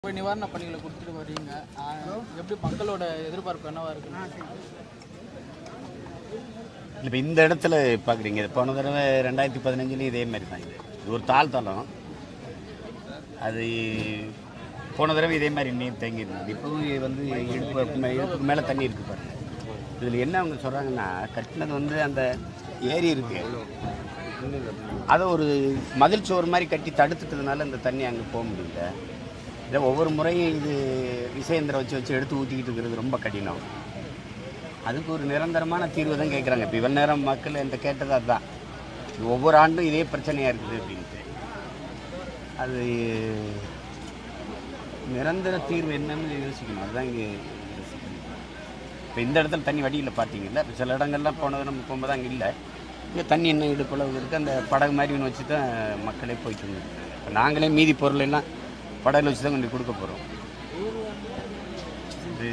போய் நிவாரண பணிகளை கொடுத்துட்டு வர்றீங்க ஆஹ் எப்படி மக்களோட எதிர்பார்ப்பு என்னவா இருக்குன்னு இப்போ இந்த இடத்துல பார்க்குறீங்க போன தடவை ரெண்டாயிரத்தி பதினஞ்சுலேயும் இதே மாதிரி தான் இது இது ஒரு தாழ் தளம் அது போன தடவை இதே மாதிரி நீர் தேங்கி இருந்தது இப்போவும் இது வந்து இடுப்பு மே- இடுப்புக்கு மேலே தண்ணி இருக்குது பாருங்க இதில் என்ன அவங்க சொல்கிறாங்கன்னா கட்டினது வந்து அந்த ஏரி இருக்கு அதை ஒரு மதில் சோறு மாதிரி கட்டி தடுத்துட்டதுனால இந்த தண்ணி அங்கே போக முடியல இதை ஒவ்வொரு முறையும் இது விசையந்திரம் வச்சு வச்சு எடுத்து ஊற்றிக்கிட்டு இருக்கிறது ரொம்ப கடினம் அதுக்கு ஒரு நிரந்தரமான தீர்வு தான் கேட்குறாங்க இப்போ இவ்வளோ நேரம் மக்கள் என்கிட்ட கேட்டது அதுதான் இது ஒவ்வொரு ஆண்டும் இதே பிரச்சனையாக இருக்குது அப்படின்ட்டு அது நிரந்தர தீர்வு என்னன்னு யோசிக்கணும் அதுதான் இங்கே இப்போ இந்த இடத்துல தண்ணி வடியில் பார்த்தீங்கல்ல இப்போ சில இடங்கள்லாம் போனது நம்ம போகும்போது அங்கே இல்லை இங்கே தண்ணி என்ன இடுப்பளவு இருக்குது அந்த படகு மாதிரி ஒன்று வச்சு தான் மக்களே போயிட்டு இருந்தது இப்போ நாங்களே மீதி பொருள் எல்லாம் படகுல வச்சு தான் கொண்டு கொடுக்க போகிறோம் இது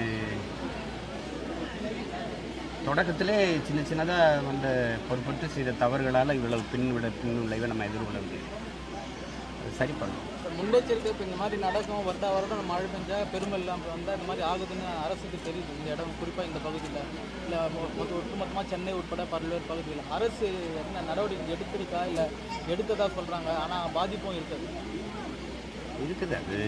தொடக்கத்திலே சின்ன சின்னதாக வந்த பொறுப்பட்டு செய்த தவறுகளால் இவ்வளவு பின் விட பின் விளைவை நம்ம எதிர்கொள்ள முடியும் அது சரி பண்ணணும் இப்ப முன்னெச்சரிக்கை இப்போ இந்த மாதிரி நடக்கும் வருடா வருடம் மழை பெஞ்சா பெருமெல்லாம் வந்தால் இந்த மாதிரி ஆகுதுன்னு அரசுக்கு தெரியுது இந்த இடம் குறிப்பாக இந்த பகுதியில் இல்லை மொத்த ஒட்டுமொத்தமாக சென்னை உட்பட பல்வேறு பகுதியில் அரசு என்ன நடவடிக்கை எடுத்திருக்கா இல்லை எடுத்ததா சொல்கிறாங்க ஆனால் பாதிப்பும் இருக்குது இருக்குது அது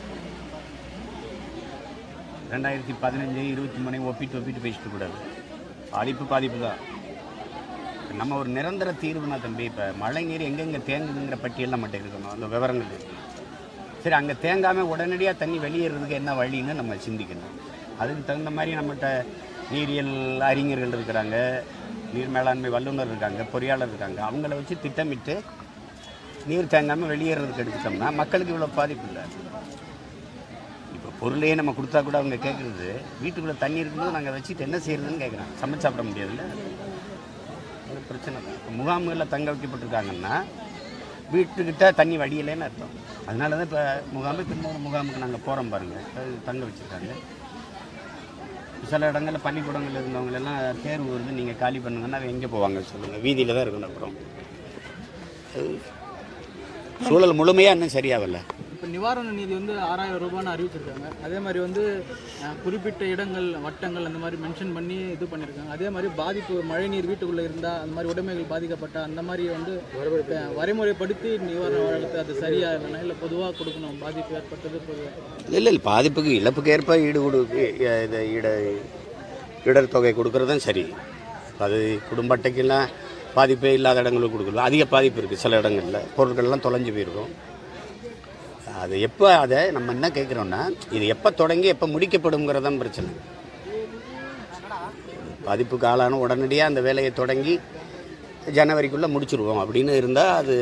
ரெண்டாயிரத்தி பதினஞ்சு இருபத்தி மூணு ஒப்பிட்டு ஒப்பிட்டு பேசிட்டு கூடாது பாதிப்பு பாதிப்பு தான் நம்ம ஒரு நிரந்தர தீர்வுனா தம்பி இப்போ மழை நீர் எங்கெங்கே தேங்குதுங்கிற பட்டியல் நம்மகிட்ட இருக்கணும் அந்த விவரங்கள் இருக்கணும் சரி அங்கே தேங்காமல் உடனடியாக தண்ணி வெளியேறதுக்கு என்ன வழின்னு நம்ம சிந்திக்கணும் அதுக்கு தகுந்த மாதிரி நம்மகிட்ட நீரியல் அறிஞர்கள் இருக்கிறாங்க நீர் மேலாண்மை வல்லுநர் இருக்காங்க பொறியாளர் இருக்காங்க அவங்கள வச்சு திட்டமிட்டு நீர் தேங்காமல் வெளியேறதுக்கு எடுத்துட்டோம்னா மக்களுக்கு இவ்வளோ பாதிப்பு இல்லை இப்போ பொருளையே நம்ம கொடுத்தா கூட அவங்க கேட்குறது வீட்டுக்குள்ளே தண்ணி இருக்கும்போது நாங்கள் வச்சுட்டு என்ன செய்யறதுன்னு கேட்குறாங்க சமைச்சு சாப்பிட முடியாதுல்ல அது பிரச்சனை தான் இப்போ முகாம்களில் தங்க வைக்கப்பட்டிருக்காங்கன்னா வீட்டுக்கிட்ட தண்ணி வடியலைன்னு அர்த்தம் அதனால தான் இப்போ முகாம் இப்போ இன்னொரு முகாமுக்கு நாங்கள் போகிறோம் பாருங்கள் அது தங்க வச்சுருக்காங்க சில இடங்களில் பள்ளிக்கூடங்கள் இருந்தவங்க எல்லாம் தேர்வு வருது நீங்கள் காலி பண்ணுங்கன்னா அது எங்கே போவாங்க சொல்லுங்கள் வீதியில் தான் இருக்கணும் அப்புறம் அது சூழல் முழுமையாக இன்னும் சரியாகல இப்போ நிவாரண நிதி வந்து ஆறாயிரம் ரூபான்னு அறிவிச்சிருக்காங்க அதே மாதிரி வந்து அஹ், குறிப்பிட்ட இடங்கள் வட்டங்கள் அந்த மாதிரி மென்ஷன் பண்ணி இது பண்ணியிருக்காங்க அதே மாதிரி பாதிப்பு மழைநீர் வீட்டுக்குள்ளே இருந்தால் அந்த மாதிரி உடைமைகள் பாதிக்கப்பட்ட அந்த மாதிரி வந்து அஹ், வரைமுறைப்படுத்தி நிவாரணம் வழங்குறது அது சரியா இல்லைன்னா இல்லை பொதுவாக கொடுக்கணும் பாதிப்பு ஏற்பட்டது பொதுவாக இல்லை இல்லை பாதிப்புக்கு இழப்புக்கு ஏற்ப ஈடு கொடு இ- இது ஈட இடர் தொகை கொடுக்குறது தான் சரி அது குடும்ப அட்டைக்கெல்லாம் பாதிப்பே இல்லாத இடங்களுக்கு கொடுக்கலாம் அதிக பாதிப்பு இருக்குது சில இடங்களில் பொருட்கள்லாம் தொலைஞ்சு போயிருக்கும் அது எப்போ அதை நம்ம என்ன கேட்குறோன்னா இது எப்போ தொடங்கி எப்போ முடிக்கப்படுங்கிறது தான் பிரச்சனை பாதிப்புக்கு ஆளான உடனடியாக அந்த வேலையை தொடங்கி ஜனவரிக்குள்ளே முடிச்சிருவோம் அப்படின்னு இருந்தால் அது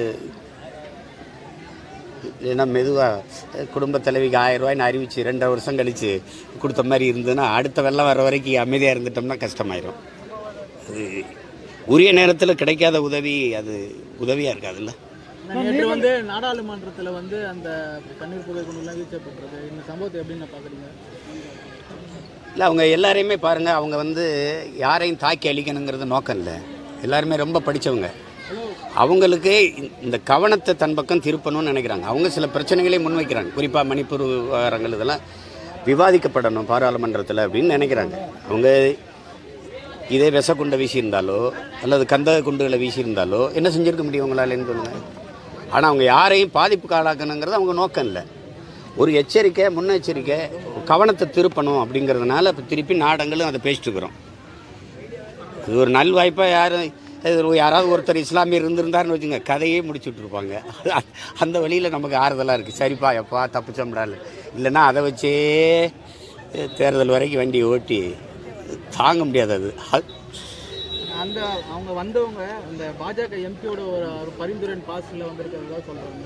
இல்லைன்னா மெதுவாக குடும்ப தலைவிக்கு ஆயிரம் ரூபாய்னு அறிவிச்சு ரெண்டரை வருஷம் கழித்து கொடுத்த மாதிரி இருந்ததுன்னா அடுத்த வெள்ளம் வர வரைக்கும் அமைதியாக இருந்துட்டோம்னா கஷ்டமாயிரும் அது உரிய நேரத்தில் கிடைக்காத உதவி அது உதவியாக இருக்காதுல்ல நேற்று வந்து நாடாளுமன்றத்தில் வந்து அந்த கண்ணீர் புகை கொண்டுலாம் வீழ்ச்சப்பட்டது இந்த சம்பவத்தை எப்படின்னு பார்க்குறீங்க இல்லை அவங்க எல்லாரையுமே பாருங்கள் அவங்க வந்து யாரையும் தாக்கி அழிக்கணுங்கிறது நோக்கம் இல்லை எல்லாருமே ரொம்ப படித்தவங்க அவங்களுக்கு இந்த- இந்த கவனத்தை தன் பக்கம் திருப்பணும்னு நினைக்கிறாங்க அவங்க சில பிரச்சனைகளையும் முன்வைக்கிறாங்க குறிப்பாக மணிப்பூர் விவகாரங்கள் இதெல்லாம் விவாதிக்கப்படணும் பாராளுமன்றத்தில் அப்படின்னு நினைக்கிறாங்க அவங்க இதே விஷக்குண்டை வீசியிருந்தாலோ அல்லது கந்த குண்டுகளை வீசியிருந்தாலோ என்ன செஞ்சிருக்க முடியும் உங்களாலேன்னு சொல்லுங்கள் ஆனால் அவங்க யாரையும் பாதிப்புக்கு ஆளாக்கணுங்கிறது அவங்க நோக்கம் இல்லை ஒரு எச்சரிக்கை முன்னெச்சரிக்கை கவனத்தை திருப்பணும் அப்படிங்கிறதுனால இப்போ திருப்பி நாடங்களும் அதை பேசிட்டு இருக்கிறோம் இது ஒரு நல்வாய்ப்பாக யாரும் இது ஒரு யாராவது ஒருத்தர் இஸ்லாமியர் இருந்திருந்தாருன்னு வச்சுங்க கதையே முடிச்சு விட்ருப்பாங்க அந்த வழியில் நமக்கு ஆறுதலாக இருக்குது சரிப்பா எப்பா தப்பிச்சோம்டால் இல்லைன்னா அதை வச்சே தேர்தல் வரைக்கும் வண்டி ஓட்டி தாங்க முடியாது அது அது- அந்த அவங்க வந்தவங்க அந்த பாஜக எம்பியோட ஒரு ஒரு பரிந்துரை பாஸில் வந்திருக்கிறதா சொல்கிறாங்க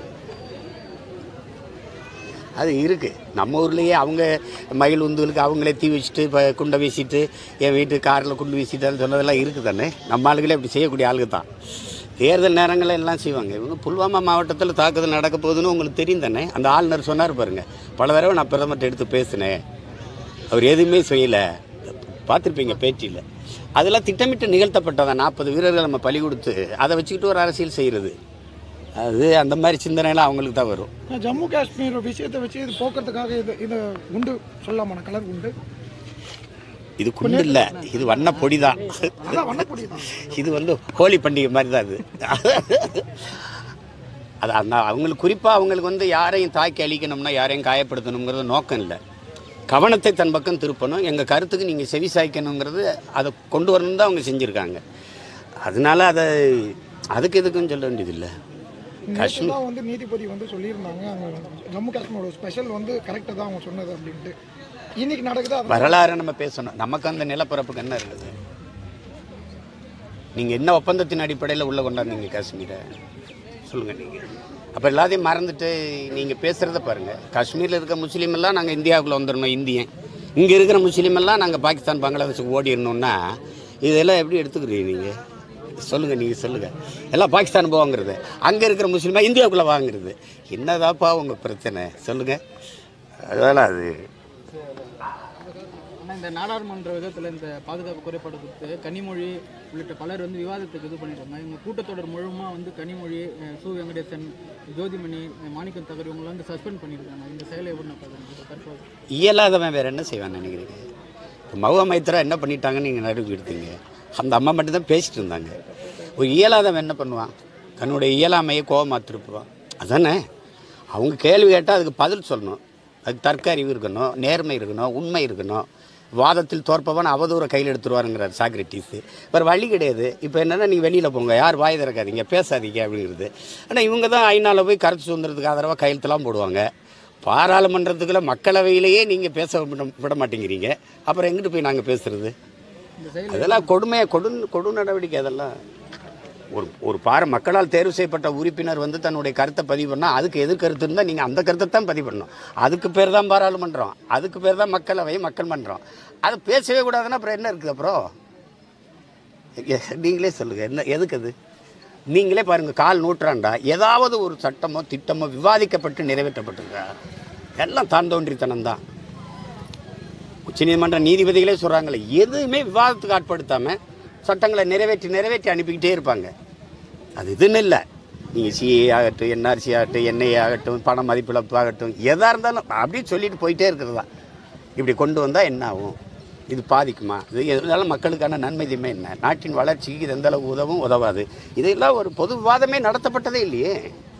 அது இருக்குது நம்ம ஊர்லேயே அவங்க மயில் உந்துகளுக்கு அவங்களே தீ வச்சுட்டு இப்போ குண்டை வீசிட்டு என் வீட்டு காரில் குண்டு வீசிட்டான்னு சொன்னதெல்லாம் இருக்குது தானே நம்ம ஆளுகளே அப்படி செய்யக்கூடிய ஆளுங்க தான் தேர்தல் நேரங்களில் எல்லாம் செய்வாங்க இவங்க புல்வாமா மாவட்டத்தில் தாக்குதல் நடக்க போகுதுன்னு உங்களுக்கு தெரியும் தானே அந்த ஆளுநர் சொன்னார் பாருங்க பல தடவை நான் பிரதமர்கிட்ட எடுத்து பேசினேன் அவர் எதுவுமே செய்யலை பார்த்துருப்பீங்க பேட்டியில் அதெல்லாம் திட்டமிட்டு நிகழ்த்தப்பட்டதான் நாற்பது வீரர்கள் நம்ம பலி கொடுத்து அதை வச்சுக்கிட்டு ஒரு அரசியல் செய்கிறது அது அந்த மாதிரி சிந்தனைலாம் அவங்களுக்கு தான் வரும் ஜம்மு காஷ்மீர் விஷயத்தை வச்சு இது போக்குறதுக்காக இது இது உண்டு சொல்லலாமா கலர் உண்டு இது குண்டு இல்லை இது வண்ண பொடி தான் அதான் வண்ணப்பொடி தான் இது வந்து ஹோலி பண்டிகை மாதிரி தான் அது அது அந்த அவங்களுக்கு குறிப்பாக அவங்களுக்கு வந்து யாரையும் தாக்கி அழிக்கணும்னா யாரையும் காயப்படுத்தணுங்கிறது நோக்கம் இல்லை கவனத்தை தன் பக்கம் திருப்பணும் எங்கள் கருத்துக்கு நீங்கள் செவி சாய்க்கணுங்கிறது அதை கொண்டு வரணும் தான் அவங்க செஞ்சுருக்காங்க அதனால அதை அதுக்கு எதுக்கும் சொல்ல வேண்டியதில்லை நேற்று தான் வந்து நீதிபதி வந்து சொல்லியிருந்தாங்க அங்கே ஜம்மு காஷ்மீரோட ஸ்பெஷல் வந்து கரெக்டாக தான் அவங்க சொன்னது அப்படின்ட்டு இன்னைக்கு நடக்குது அது வரலாறு நம்ம பேசணும் நமக்கு அந்த நிலப்பரப்புக்கு என்ன இருக்குது நீங்கள் என்ன ஒப்பந்தத்தின் அடிப்படையில் உள்ளே கொண்டாந்தீங்க காஷ்மீரை சொல்லுங்கள் நீங்கள் அப்போ எல்லாத்தையும் மறந்துட்டு நீங்கள் பேசுகிறத பாருங்கள் காஷ்மீரில் இருக்க முஸ்லீம் எல்லாம் நாங்கள் இந்தியாவுக்குள்ளே வந்துடணும் இந்தியன் இங்கே இருக்கிற முஸ்லீம் எல்லாம் நாங்கள் பாகிஸ்தான் பங்களாதேஷுக்கு ஓடிடணும்னா இதெல்லாம் எப்படி எடுத்துக்கிறீங்க நீங்கள் சொல்லுங்கள் நீங்கள் சொல்லுங்கள் எல்லாம் பாகிஸ்தான் போவாங்கிறது அங்கே இருக்கிற முஸ்லீமா இந்தியாவுக்குள்ளே வாங்குறது என்னதாப்பா உங்கள் பிரச்சனை சொல்லுங்கள் அதனால் அது ஆனால் இந்த நாடாளுமன்ற விதத்தில் இந்த பாதுகாப்பு குறைபாடு குறித்து கனிமொழி உள்ளிட்ட பலர் வந்து விவாதத்துக்கு இது பண்ணியிருக்காங்க இவங்க கூட்டத்தொடர் முழுமா வந்து கனிமொழி அஹ், சு வெங்கடேசன் ஜோதிமணி அஹ், மாணிக்கம் தகர் இவங்களை வந்து சஸ்பெண்ட் பண்ணியிருக்காங்க இந்த செயலை எப்படி நான் பார்க்குறேன் தற்போது இயலாதவன் வேற என்ன செய்வான்னு நினைக்கிறீங்க இப்போ மகுவ மைத்ரா என்ன பண்ணிட்டாங்கன்னு நீங்கள் நடுவு எடுத்தீங்க அந்த அம்மா மட்டும்தான் பேசிட்டு இருந்தாங்க ஒரு இயலாதவன் என்ன பண்ணுவான் தன்னுடைய இயலாமையை கோபமாக திருப்புவான் அதானே அவங்க கேள்வி கேட்டால் அதுக்கு பதில் சொல்லணும் அதுக்கு தர்க்க அறிவு இருக்கணும் நேர்மை இருக்கணும் உண்மை இருக்கணும் வாதத்தில் தோற்பவன் அவதூற கையில் எடுத்துருவாருங்கிறார் சாக்ரட்டிஸ் வேறு வழி கிடையாது இப்போ என்னென்னா நீங்கள் வெளியில் போங்க யார் வாய் திறக்காதீங்க பேசாதீங்க அப்படிங்கிறது ஆனால் இவங்க தான் ஐநாவில் போய் கருத்து சுதந்திரத்துக்கு ஆதரவாக கையெழுத்துலாம் போடுவாங்க பாராளுமன்றத்துக்குள்ள மக்களவையிலேயே நீங்கள் பேச விட விட மாட்டேங்கிறீங்க அப்புறம் எங்கிட்டு போய் நாங்கள் பேசுறது இந்த செயல் அதெல்லாம் கொடுமையை கொடு கொடு நடவடிக்கை அதெல்லாம் ஒரு ஒரு பார மக்களால் தேர்வு செய்யப்பட்ட உறுப்பினர் வந்து தன்னுடைய கருத்தை பதிவு பண்ணால் அதுக்கு எதிர் கருத்து இருந்தால் நீங்கள் அந்த கருத்தை தான் பதிவு பண்ணணும் அதுக்கு பேர் தான் பாராளுமன்றம் அதுக்கு பேர் தான் மக்களவை மக்கள் மன்றம் அது பேசவே கூடாதுன்னா அப்புறம் என்ன இருக்குது அப்புறம் எ- நீங்களே சொல்லுங்கள் என்ன எதுக்கு அது நீங்களே பாருங்கள் கால் நூற்றாண்டா ஏதாவது ஒரு சட்டமோ திட்டமோ விவாதிக்கப்பட்டு நிறைவேற்றப்பட்டிருக்கா எல்லாம் தான் தோன்றித்தனம் தான் உச்சநீதிமன்ற நீதிபதிகளே சொல்கிறாங்களே எதுவுமே விவாதத்துக்கு ஆட்படுத்தாமல் சட்டங்களை நிறைவேற்றி நிறைவேற்றி அனுப்பிக்கிட்டே இருப்பாங்க அது இதுன்னு இல்லை நீங்கள் சிஏ ஆகட்டும் என்ஆர்சி ஆகட்டும் என்ஐஏ ஆகட்டும் பண மதிப்பிழப்பு ஆகட்டும் எதாக இருந்தாலும் அப்படியே சொல்லிட்டு போயிட்டே இருக்கிறது தான் இப்படி கொண்டு வந்தால் என்ன ஆகும் இது பாதிக்குமா இது இதனால மக்களுக்கான நன்மை தீமை என்ன நாட்டின் வளர்ச்சிக்கு இது எந்த அளவு உதவும் உதவாது இதெல்லாம் ஒரு பொது விவாதமே நடத்தப்பட்டதே இல்லையே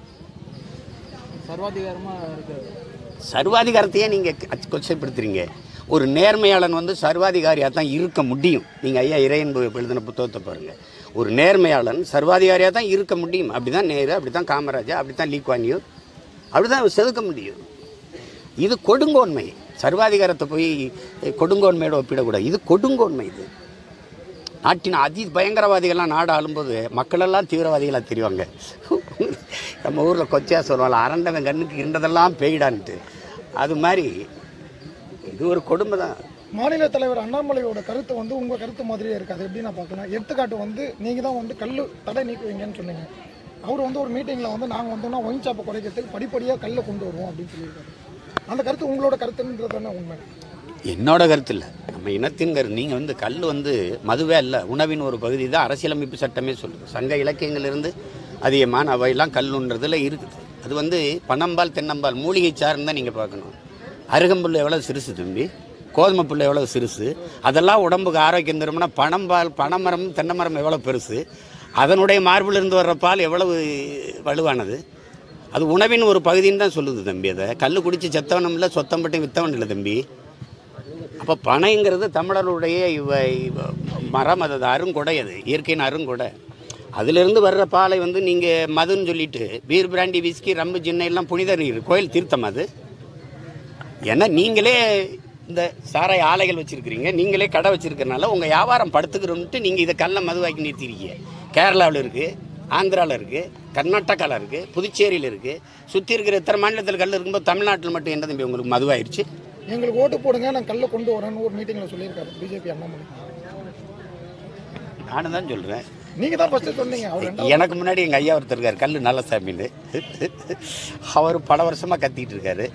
சர்வாதிகாரமாக இருக்கு சர்வாதிகாரத்தையே நீங்கள் கொச்சைப்படுத்துறீங்க ஒரு நேர்மையாளன் வந்து சர்வாதிகாரியாக தான் இருக்க முடியும் நீங்கள் ஐயா இறையன்பு எழுதின புத்தகத்தை பாருங்கள் ஒரு நேர்மையாளன் சர்வாதிகாரியாக தான் இருக்க முடியும் அப்படி தான் நேரு அப்படி தான் காமராஜா அப்படி தான் லீக்வானியோ அப்படி தான் செதுக்க முடியும் இது கொடுங்கோன்மை சர்வாதிகாரத்தை போய் கொடுங்கோன்மையோட ஒப்பிடக்கூடாது இது கொடுங்கோன்மை இது நாட்டின் அதி பயங்கரவாதிகள்லாம் நாடு ஆளும்போது மக்களெல்லாம் தீவிரவாதிகளாக தெரிவாங்க நம்ம ஊரில் கொச்சையாக சொல்லுவாங்க அரண்டவன் கண்ணுக்கு இருந்ததெல்லாம் பெய்டான்ட்டு அது மாதிரி இது ஒரு கொடுமை தான் மாநில தலைவர் அண்ணாமலையோட கருத்து வந்து உங்க கருத்து மாதிரியே இருக்கு அது எப்படி நான் பார்க்கலாம் எடுத்துக்காட்டு வந்து நீங்க தான் வந்து கல் தடை நீக்குவீங்கன்னு சொன்னீங்க அவர் வந்து ஒரு மீட்டிங்ல வந்து நாங்க வந்தோம்னா ஒயின் ஷாப்பை குறைக்கிறதுக்கு படிப்படியாக கல்லை கொண்டு வருவோம் அப்படின்னு சொல்லியிருக்காரு அந்த கருத்து உங்களோட கருத்துன்றது தானே உண்மை என்னோட கருத்து இல்லை நம்ம இனத்தின் கருத்து நீங்கள் வந்து கல் வந்து மதுவே அல்ல உணவின் ஒரு பகுதி தான் அரசியலமைப்பு சட்டமே சொல்லுது சங்க இலக்கியங்களிலிருந்து அதிகமான அவையெல்லாம் கல்லுன்றதுல இருக்குது அது வந்து பனம்பால் தென்னம்பால் மூலிகை சார்ந்து தான் நீங்கள் பார்க்கணும் அருகம்புல் எவ்வளோ சிறுசு தம்பி கோதுமை புல் எவ்வளோ சிறுசு அதெல்லாம் உடம்புக்கு ஆரோக்கியம் தரும்னா பனம்பால் பனைமரம் தென்னைமரம் எவ்வளோ பெருசு அதனுடைய மார்பிலிருந்து வர்ற பால் எவ்வளவு வலுவானது அது உணவின் ஒரு பகுதின்னு தான் சொல்லுது தம்பி அதை கல் குடிச்சு செத்தவனும் இல்லை சொத்தம் பட்டு வித்தவன் இல்லை தம்பி அப்போ பனைங்கிறது தமிழருடைய இவ இவ- மரம் அது அது அருங்கொடை அது இயற்கையின் அருங்கொடை அதிலிருந்து வர்ற பாலை வந்து நீங்கள் மதுன்னு சொல்லிட்டு பீர் பிராண்டி விஸ்கி ரம்பு ஜின்னை எல்லாம் புனித நீர் கோயில் தீர்த்தம் அது ஏன்னா நீங்களே இந்த சாராய ஆலைகள் வச்சுருக்கிறீங்க நீங்களே கடை வச்சுருக்கறனால உங்கள் வியாபாரம் படுத்துக்கிறோன்ட்டு நீங்கள் இதை கல்ல மதுவாக்கி நிறுத்திருக்கீங்க கேரளாவில் இருக்குது ஆந்திராவில் இருக்குது கர்நாடகாவில் இருக்குது புதுச்சேரியில் இருக்குது சுற்றி இருக்கிற இத்தனை மாநிலத்தில் கல் இருக்கும்போது தமிழ்நாட்டில் மட்டும் என்ன தம்பி உங்களுக்கு மதுவாயிருச்சு எங்களுக்கு ஓட்டு போடுங்க நான் கல்லை கொண்டு வரேன்னு ஒரு மீட்டிங்ல சொல்லியிருக்காரு பிஜேபி அண்ணாமலை நானும் தான் சொல்கிறேன் நீங்க தான் ஃபர்ஸ்ட் சொன்னீங்க அவர் ரெண்டாவது எனக்கு முன்னாடி எங்கள் ஐயா ஒருத்தர் இருக்கார் கல் நல்ல சாமின்னு அவர் பல வருஷமாக கத்திட்டு இருக்காரு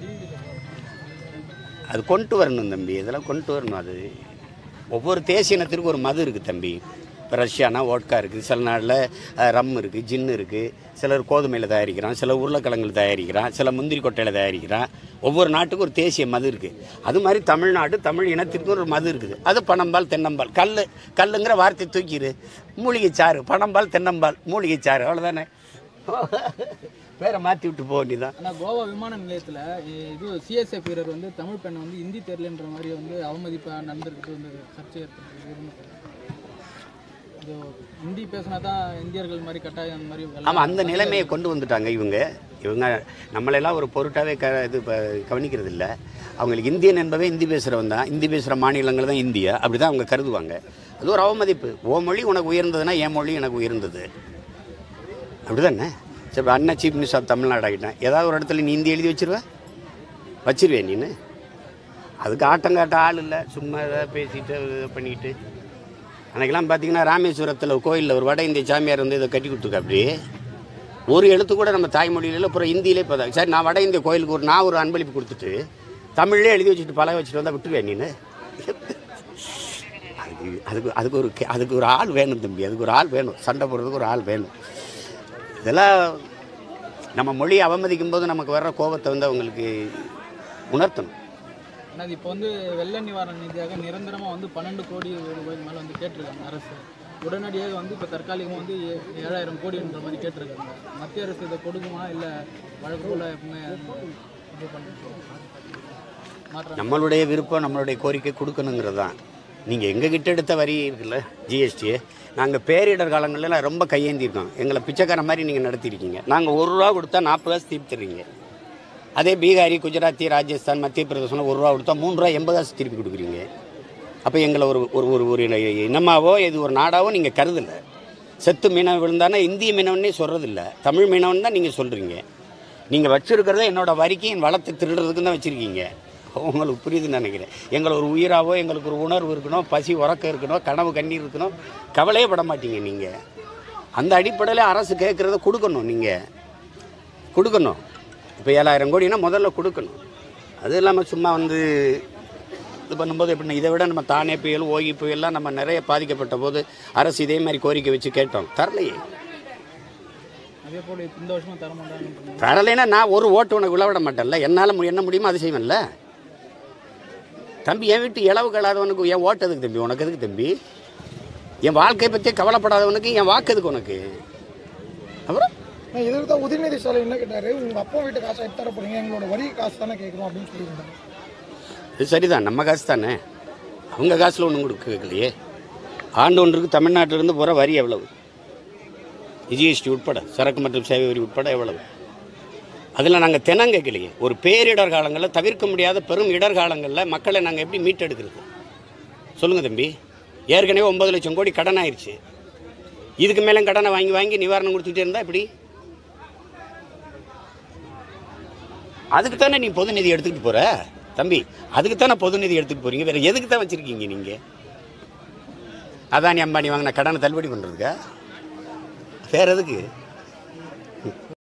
அது கொண்டு வரணும் தம்பி இதெல்லாம் கொண்டு வரணும் அது ஒவ்வொரு தேசிய இனத்திற்கும் ஒரு மது இருக்குது தம்பி இப்போ ரஷ்யானா ஓட்கா இருக்குது சில நாளில் ரம் இருக்குது ஜின்னு இருக்குது சிலர் கோதுமையில் தயாரிக்கிறான் சில உருளைக்கிழங்குல தயாரிக்கிறான் சில முந்திரி கொட்டையில் தயாரிக்கிறான் ஒவ்வொரு நாட்டுக்கும் ஒரு தேசிய மது இருக்குது அது மாதிரி தமிழ்நாடு தமிழ் இனத்திற்கு ஒரு மது இருக்குது அது பனம்பால் தென்னம்பால் கல் கல்லுங்கிற வார்த்தை தூக்கிடு மூலிகை சாறு பனம்பால் தென்னம்பால் மூலிகை சாறு அவ்வளோதானே பேரை மாற்றி விட்டு போக வேண்டியதான் ஆனால் கோவா விமான நிலையத்தில் இது சிஎஸ்எஃப் வீரர் வந்து தமிழ் பெண்ணை வந்து ஹிந்தி தெரியலன்ற மாதிரி வந்து அவமதிப்பாக நடந்திருக்கு வந்து சர்ச்சை ஏற்பட்டிருக்கு இது ஹிந்தி பேசினா தான் இந்தியர்கள் மாதிரி கட்டாயம் அந்த மாதிரி எல்லாம் ஆமாம் அந்த நிலைமையை கொண்டு வந்துட்டாங்க இவங்க இவங்க நம்மளெல்லாம் ஒரு பொருட்டாவே க இது ப- கவனிக்கிறது இல்லை அவங்களுக்கு இந்தியன் என்பவே இந்தி பேசுகிறவன் தான் இந்தி பேசுகிற மாநிலங்கள் தான் இந்தியா அப்படி தான் அவங்க கருதுவாங்க அது ஒரு அவமதிப்பு ஓ மொழி உனக்கு உயர்ந்ததுன்னா என் மொழி எனக்கு உயர்ந்தது அப்படி தானே சரி இப்ப அண்ணா சீஃப் மினிஸ்டர் ஆஃப் தமிழ்நாடு ஆகிட்டேன் ஏதாவது ஒரு இடத்துல நீ இந்தி எழுதி வச்சிருவ வச்சிருவேன் நீனு அதுக்கு ஆட்டங்காட்ட ஆள் இல்லை சும்மா ஏதாவது பேசிட்டு இது பண்ணிக்கிட்டு அன்றைக்கெல்லாம் பார்த்தீங்கன்னா ராமேஸ்வரத்தில் கோயிலில் ஒரு வட இந்திய சாமியார் வந்து இதை கட்டி கொடுத்துருக்க அப்படி ஒரு எழுத்து கூட நம்ம தாய்மொழியில அப்புறம் ஹிந்தியிலே இப்போ சரி நான் வட இந்திய கோயிலுக்கு ஒரு நான் ஒரு அன்பளிப்பு கொடுத்துட்டு தமிழ்லேயே எழுதி வச்சுட்டு பழக வச்சுட்டு வந்தால் விட்டுருவேன் நீனு அதுக்கு அதுக்கு அதுக்கு ஒரு கே- அதுக்கு ஒரு ஆள் வேணும் தம்பி அதுக்கு ஒரு ஆள் வேணும் சண்டை போடுறதுக்கு ஒரு ஆள் வேணும் இதெல்லாம் நம்ம மொழியை அவமதிக்கும் போது நமக்கு வர்ற கோபத்தை வந்து அவங்களுக்கு உணர்த்தணும் ஆனால் இப்போ வந்து வெள்ள நிவாரண நிதியாக நிரந்தரமாக வந்து பன்னெண்டு கோடி ரூபாய்க்கு மேலே வந்து கேட்டிருக்காங்க அரசு உடனடியாக வந்து இப்போ தற்காலிகமாக வந்து ஏ- ஏழாயிரம் கோடின்ற மாதிரி கேட்டிருக்காங்க மத்திய அரசு இதை கொடுக்குமா இல்லை வழக்கு போல எப்பவுமே இது பண்ணுறோம் மாற்றம் நம்மளுடைய விருப்பம் நம்மளுடைய கோரிக்கை கொடுக்கணுங்கிறது தான் நீங்கள் எங்கள் கிட்ட எடுத்த வரி இருக்குல்ல ஜிஎஸ்டி நாங்கள் பேரிடர் காலங்களில் ரொம்ப கையேந்திருக்கோம் எங்களை பிச்சைக்கார மாதிரி நீங்கள் நடத்திருக்கீங்க நாங்கள் ஒரு ரூபா கொடுத்தா நாற்பது காசு திருப்பி தர்றீங்க அதே பீகாரி குஜராத்தி ராஜஸ்தான் மத்திய பிரதேசம் ஒரு ரூபா கொடுத்தா மூணு ரூபா எண்பது காசு திருப்பி கொடுக்குறீங்க அப்போ எங்களை ஒரு ஒரு ஒரு ஒரு இனமாவோ இது ஒரு நாடாவோ நீங்கள் கருதலை செத்து மீனவன் விழுந்தானா இந்திய மீனவனே சொல்கிறதில்ல தமிழ் மீனவன் தான் நீங்கள் சொல்கிறீங்க நீங்கள் வச்சுருக்கிறத என்னோட வரிக்கு என் வளத்தை திருடுறதுக்கு தான் வச்சுருக்கீங்க உங்களுக்கு புரியுதுன்னு நினைக்கிறேன் எங்களை ஒரு உயிராவோ எங்களுக்கு ஒரு உணர்வு இருக்கணும் பசி உறக்கம் இருக்கணும் கனவு கண்ணீர் இருக்கணும் கவலையே பட மாட்டீங்க நீங்கள் அந்த அடிப்படையில் அரசு கேட்குறத கொடுக்கணும் நீங்கள் கொடுக்கணும் இப்போ ஏழாயிரம் கோடினா முதல்ல கொடுக்கணும் அது இல்லாமல் சும்மா வந்து இது பண்ணும்போது எப்படின்னா இதை விட நம்ம தானே புயல் ஓகி புயல்லாம் நம்ம நிறைய பாதிக்கப்பட்ட போது அரசு இதே மாதிரி கோரிக்கை வச்சு கேட்டோம் தரலையே அதே போல் இந்த வருஷமும் தர மாட்டாங்கன்னு தரலைன்னா நான் ஒரு ஓட்டு உனக்கு விழவிட மாட்டேன்ல என்னால் மு- என்ன முடியுமோ அது செய்வேன்ல தம்பி என் வீட்டு இளவு கலாதவனுக்கு என் ஓட்டு எதுக்கு தம்பி உனக்கு எதுக்கு தம்பி என் வாழ்க்கையை பற்றி கவலைப்படாதவனுக்கு என் வாக்கு எதுக்கு உனக்கு அப்புறம் நான் இதுக்கு தான் உதயநிதி ஸ்டாலின் என்ன கேட்டாரு உங்க அப்பா வீட்டு காசை எடுத்து தர போறீங்க எங்களோட வரி காசு தானே கேட்குறோம் அப்படின்னு சொல்லியிருந்தாங்க இது சரிதான் நம்ம காசு தானே அவங்க காசில் ஒன்றும் கொடுக்க கேட்கலையே ஆண்டு ஒன்றுக்கு தமிழ்நாட்டிலிருந்து போகிற வரி எவ்வளவு ஜிஎஸ்டி உட்பட சரக்கு மற்றும் சேவை வரி உட்பட எவ்வளவு அதில் நாங்கள் தினம் கேட்கலையே ஒரு பேரிடர் காலங்களில் தவிர்க்க முடியாத பெரும் இடர்காலங்களில் மக்களை நாங்கள் எப்படி மீட்டெடுக்கிறது சொல்லுங்கள் தம்பி ஏற்கனவே ஒன்பது லட்சம் கோடி கடன் ஆயிடுச்சு இதுக்கு மேலே கடனை வாங்கி வாங்கி நிவாரணம் கொடுத்துட்டே இருந்தால் எப்படி அதுக்கு தானே நீ பொது நிதி எடுத்துக்கிட்டு போற தம்பி அதுக்கு தானே பொது நிதி எடுத்துட்டு போறீங்க வேற எதுக்கு தான் வச்சிருக்கீங்க நீங்க அதானி அம்பானி வாங்கின கடனை தள்ளுபடி பண்றதுக்கா வேற எதுக்கு